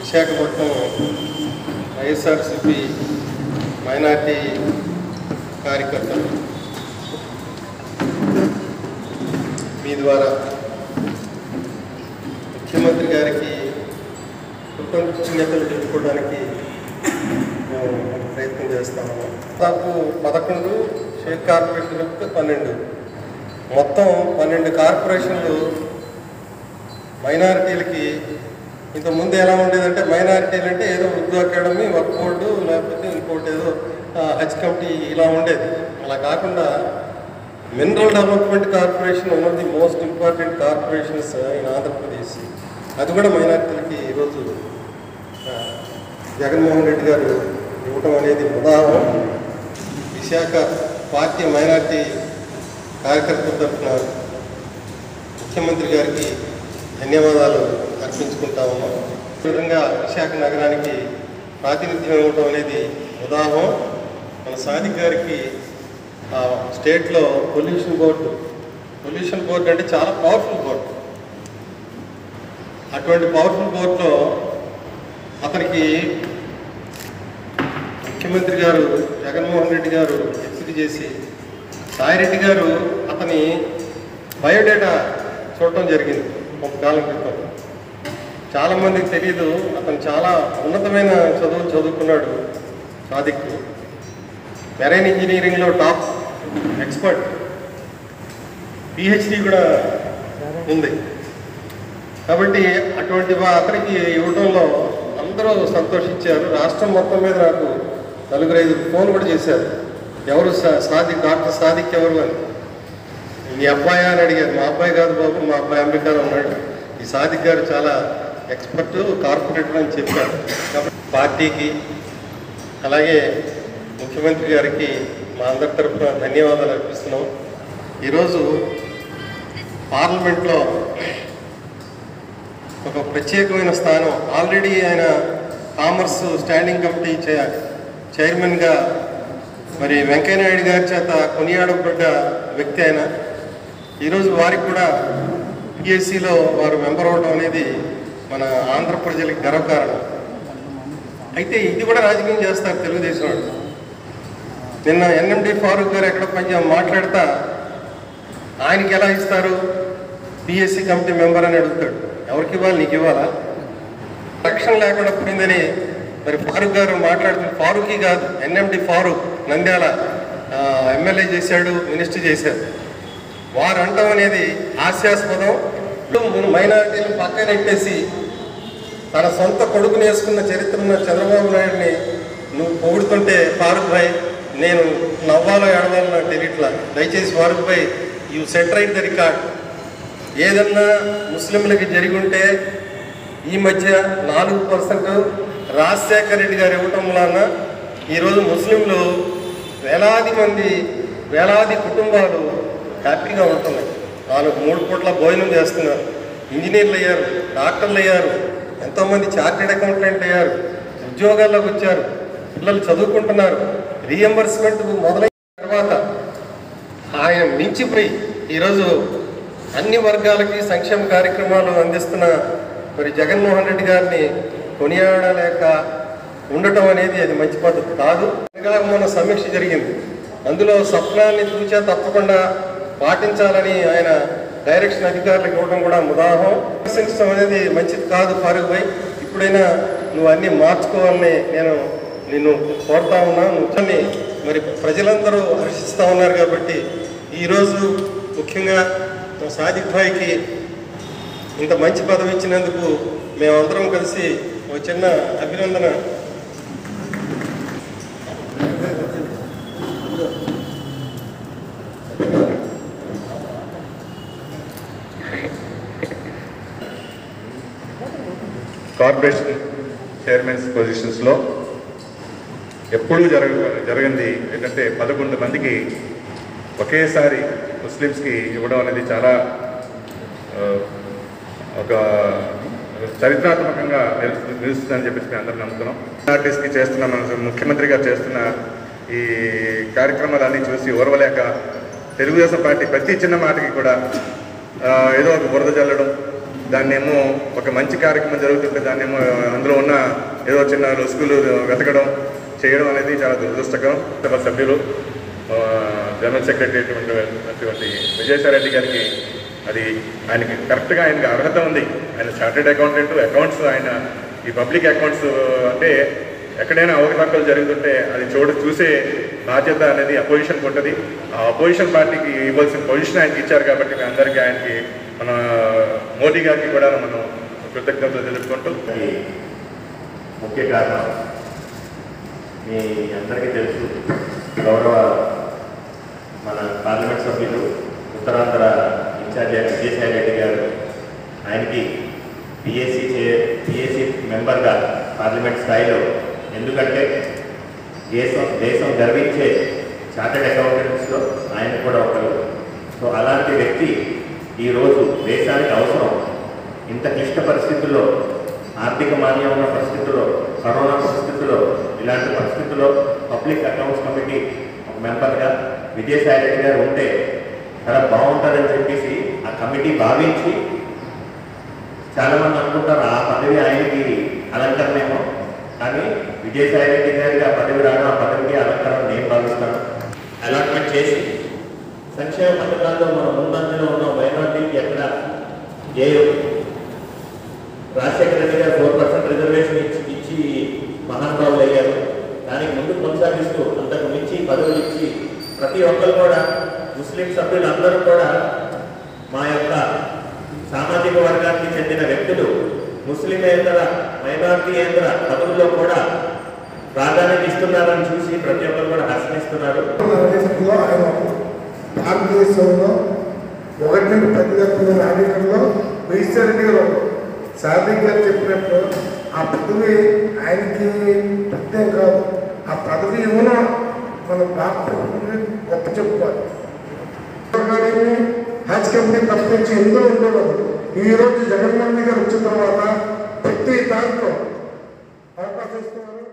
Visakhapatnam YSRCP minority కార్యకర్తలు మీ ద్వారా ముఖ్యమంత్రి గారికి కృతజ్ఞతలు తెలుపుకోవడానికి మేము ప్రయత్నం చేస్తాము దాదాపు పదకొండు షేక్ కార్పొరేషన్ కలిపితే పన్నెండు మొత్తం పన్నెండు కార్పొరేషన్లు మైనారిటీలకి ఇంతకుముందు ఎలా ఉండేదంటే మైనారిటీలు అంటే ఏదో ఉర్దూ అకాడమీ వర్క్ బోర్డు లేకపోతే ఇంకోటి ఏదో ఆ, హజ్ కమిటీ ఇలా ఉండేది అలా కాకుండా mineral development corporation one of the most important corporations in Andhra Pradesh అది కూడా మైనారిటీలకి ఈరోజు ఆ, జగన్మోహన్ రెడ్డి గారు ఇవ్వటం అనేది ఉదాహరణ విశాఖ పార్టీ మైనార్టీ కార్యకర్తల తరఫున ముఖ్యమంత్రి గారికి ధన్యవాదాలు అర్పించుకుంటా ఉన్నాం ఈ విధంగా విశాఖ నగరానికి ప్రాతినిధ్యం ఇవ్వటం అనేది ఉదాహరణ మన సాదిక్ గారికి ఆ, స్టేట్లో పొల్యూషన్ బోర్డు పొల్యూషన్ బోర్డు అంటే చాలా పవర్ఫుల్ బోర్డు అటువంటి పవర్ఫుల్ బోర్డులో అతనికి ముఖ్యమంత్రి గారు జగన్మోహన్ రెడ్డి గారు ఎంపిక చేసి సాయిరెడ్డి గారు అతని బయోడేటా చూడటం జరిగింది కొంతకాలం క్రితం చాలామందికి తెలియదు అతను చాలా ఉన్నతమైన చదువు చదువుకున్నాడు సాదిక్ మెరైన్ ఇంజనీరింగ్లో టాప్ ఎక్స్పర్ట్ పిహెచ్డి కూడా ఉంది కాబట్టి అటువంటి వా- అతనికి ఇవ్వడంలో అందరూ సంతోషించారు రాష్ట్రం మొత్తం మీద నాకు నలుగురు ఐదు ఫోన్ కూడా చేశారు ఎవరు సా- సాదిక్ డాక్టర్ సాదిక్ ఎవరు అని మీ అబ్బాయి అని అడిగారు మా అబ్బాయి కాదు బాబు మా అబ్బాయి అమెరికాలో ఉన్నాడు ఈ సాదిక్ గారు చాలా ఎక్స్పర్ట్ కార్పొరేటర్ అని చెప్పారు కాబట్టి పార్టీకి అలాగే ముఖ్యమంత్రి గారికి మా అందరి తరఫున ధన్యవాదాలు అర్పిస్తున్నాం ఈరోజు పార్లమెంట్లో ఒక ప్రత్యేకమైన స్థానం ఆల్రెడీ ఆయన కామర్స్ స్టాండింగ్ కమిటీ చై- చైర్మన్గా మరి వెంకయ్యనాయుడు గారి చేత కొనియాడబడ్డ వ్యక్తి ఆయన ఈరోజు వారికి కూడా పిఎస్సిలో వారు మెంబర్ అవడం అనేది మన ఆంధ్ర ప్రజలకి గర్వకారణం అయితే ఇది కూడా రాజకీయం చేస్తారు తెలుగుదేశం వాళ్ళు నిన్న ఎన్ఎండి ఫారూక్ గారు ఎక్కడ పని మాట్లాడతా ఆయనకి ఎలా ఇస్తారు పిఎస్సి కమిటీ మెంబర్ అని అడుగుతాడు ఎవరికి ఇవ్వాలి నీకు ఇవ్వాలా రక్షణ లేకుండా పోయిందని మరి ఫారూక్ గారు మాట్లాడుతున్న ఫారూకీ కాదు ఎన్ఎండి ఫారూక్ నంద్యాల ఆ, ఎమ్మెల్యే చేశాడు మినిస్టర్ చేశాడు వారు అంటాం అనేది హాస్యాస్పదం మైనారిటీలు పక్కన పెట్టేసి తన సొంత కొడుకుని వేసుకున్న చరిత్ర ఉన్న చంద్రబాబు నాయుడిని నువ్వు పొగుడుతుంటే ఫారూక్ భాయ్ నేను నవ్వాలో ఏడవాలో నాకు తెలియట్లా దయచేసి ఫారూక్ భాయ్ you set right the record ఏదన్నా ముస్లింలకి జరిగి ఉంటే ఈ మధ్య నాలుగు పర్సెంట్ రాజశేఖర రెడ్డి గారు ఇవ్వటం వలన ఈరోజు ముస్లింలు వేలాది మంది వేలాది కుటుంబాలు హ్యాపీగా ఉంటున్నాయి నాలుగు మూడు పూట్ల భోజనం చేస్తున్నారు ఇంజనీర్లు అయ్యారు డాక్టర్లు అయ్యారు ఎంతోమంది చార్టెడ్ అకౌంటెంట్ అయ్యారు ఉద్యోగాల్లోకి వచ్చారు పిల్లలు చదువుకుంటున్నారు రీఎంబర్స్మెంట్ మొదలైన తర్వాత ఆయన మించిపోయి ఈరోజు అన్ని వర్గాలకి సంక్షేమ కార్యక్రమాలు అందిస్తున్న మరి జగన్మోహన్ రెడ్డి గారిని కొనియాడలేక ఉండటం అనేది అది మంచి పద్ధతి కాదు ఇంకా మన సమీక్ష జరిగింది అందులో స్వప్నాన్ని చూచా తప్పకుండా పాటించాలని ఆయన డైరెక్షన్ అధికారులకు ఇవ్వడం కూడా ముదాహం విమర్శించడం అనేది మంచిది కాదు ఫారూక్ భాయ్ ఇప్పుడైనా నువ్వు అన్నీ మార్చుకోవాలని నేను నిన్ను కోరుతా ఉన్నా నువ్వు కొన్ని మరి ప్రజలందరూ హర్షిస్తూ ఉన్నారు కాబట్టి ఈరోజు ముఖ్యంగా మా సాదిక్ భాయ్కి ఇంత మంచి పదవి ఇచ్చినందుకు మేమందరం కలిసి ఒక చిన్న అభినందన కార్పొరేషన్ చైర్మన్స్ పొజిషన్స్లో ఎప్పుడూ జరగ జరగంది ఏంటంటే పదకొండు మందికి ఒకేసారి ముస్లిమ్స్కి ఇవ్వడం అనేది చాలా ఆ, ఒక చరిత్రాత్మకంగా నిలుస్తు నిలుస్తుందని చెప్పేసి మేము అందరం నమ్ముతున్నాం ఆర్టిస్ట్కి చేస్తున్న మన ముఖ్యమంత్రి గారు చేస్తున్న ఈ కార్యక్రమాలన్నీ చూసి ఓర్వలేక తెలుగుదేశం పార్టీ ప్రతి చిన్న మాటకి కూడా ఆ, ఏదో ఒక బురద చల్లడం దాన్నేమో ఒక మంచి కార్యక్రమం జరుగుతుంటే దాన్నేమో అందులో ఉన్న ఏదో చిన్న లొసుగులు వెతకడం చేయడం అనేది చాలా దురదృష్టకరం సభ సభ్యులు ఆ, జనరల్ సెక్రటరీ అటువంటి అటువంటి విజయసాయిరెడ్డి గారికి అది ఆయనకి కరెక్ట్గా ఆయనకి అర్హత ఉంది ఆయన చార్టెడ్ అకౌంటెంట్ అకౌంట్స్ ఆయన ఈ పబ్లిక్ అకౌంట్స్ అంటే ఎక్కడైనా అవకతవకలు జరుగుతుంటే అది చూడ చూసే బాధ్యత అనేది అపోజిషన్కి ఉంటుంది ఆ అపోజిషన్ పార్టీకి ఇవ్వాల్సిన పొజిషన్ ఆయనకి ఇచ్చారు కాబట్టి మీ అందరికీ ఆయనకి మన మోదీ గారికి కూడా మనం కృతజ్ఞతలు తెలుపుకుంటూ ఈ ముఖ్య కారణం మీ అందరికీ తెలుసు గౌరవ మన పార్లమెంట్ సభ్యులు ఉత్తరాంధ్ర ఇన్ఛార్జ్ అయిన విజయసాయి రెడ్డి గారు ఆయనకి పిఎస్సి చే పిఎస్సి మెంబర్గా పార్లమెంట్ స్థాయిలో ఎందుకంటే దేశం దేశం గర్వించే చార్టెడ్ అకౌంటెంట్స్లో ఆయన కూడా ఒకరు సో అలాంటి వ్యక్తి ఈరోజు దేశానికి అవసరం ఇంత క్లిష్ట పరిస్థితుల్లో ఆర్థిక మాన్యం ఉన్న పరిస్థితుల్లో కరోనా పరిస్థితుల్లో ఇలాంటి పరిస్థితుల్లో పబ్లిక్ అకౌంట్స్ కమిటీ ఒక మెంబర్గా విజయసాయి రెడ్డి గారు ఉంటే చాలా బాగుంటుందని చెప్పేసి ఆ కమిటీ భావించి చాలా మంది అనుకుంటారు ఆ పదవి ఆయనకి అలంకరణేమో కానీ విజయసాయి రెడ్డి గారికి ఆ పదవి రాను ఆ పదవికి అలంకరణ నేను భావిస్తాను అలాట్మెంట్ చేసి సంక్షేమ పథకాల్లో మనం ముందంజలో ఉన్న మైనార్టీకి ఎక్కడ ఏ రాజశేఖర రెడ్డి గారు ఫోర్ పర్సెంట్ రిజర్వేషన్ ఇచ్చి ఇచ్చి మహానుభావులు అయ్యారు దానికి ముందు కొనసాగిస్తూ అంతకు మించి పదవులు ఇచ్చి ప్రతి ఒక్కరు కూడా ముస్లిం సభ్యులు అందరూ కూడా మా యొక్క సామాజిక వర్గానికి చెందిన వ్యక్తులు ముస్లిమేతర మైనార్టీయేతర పదవుల్లో కూడా ప్రాధాన్యత ఇస్తున్నారని చూసి ప్రతి ఒక్కరు కూడా హర్షిస్తున్నారు దేశంలో ఆయన భారతదేశంలో ఒకటి నుండి పది గంటల నాయకుల్లో వైశ్వరెడ్డి గారు సాదిక్ గారు చెప్పినట్టు ఆ పదవి ఆయనకి ప్రత్యేకం కాదు ఆ పదవి ఇవ్వను మన భారత గొప్ప చెప్పుకోవాలి గారిని హజ్ కమిటీ తప్పించి ఎందులో ఉండేవారు ఈ రోజు జగన్మోహన్ రెడ్డి గారు వచ్చిన తర్వాత ప్రతి దాంట్లో అవకాశం ఇస్తున్నారు